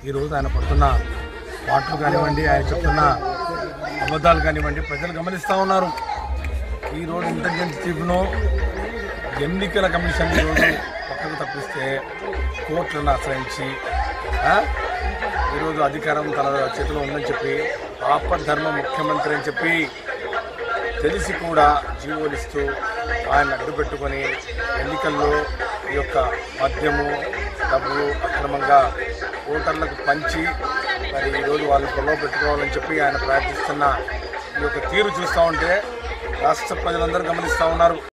ఈరోజు ఆయన పడుతున్న మాటలు కానివ్వండి ఆయన చెప్తున్న అబద్ధాలు కానివ్వండి ప్రజలు గమనిస్తూ ఉన్నారు ఈరోజు ఇంటెలిజెన్స్ చీఫ్ను ఎన్నికల కమిషన్ ఈరోజు పక్కకు తప్పిస్తే కోర్టులను ఆశ్రయించి ఆ, ఈరోజు అధికారం తన చేతిలో ఉందని చెప్పి ఆపద్ధర్మ ముఖ్యమంత్రి అని చెప్పి తెలిసి కూడా జీవోలు ఇస్తూ ఆయన అడ్డు పెట్టుకొని ఎన్నికల్లో ఈ యొక్క మద్యము డబ్బు అక్రమంగా ఓటర్లకు పంచి మరి ఈరోజు వాళ్ళు పొలం పెట్టుకోవాలని చెప్పి ఆయన ప్రయత్నిస్తున్న ఈ యొక్క తీరు చూస్తూ ఉంటే రాష్ట్ర ప్రజలందరూ గమనిస్తూ ఉన్నారు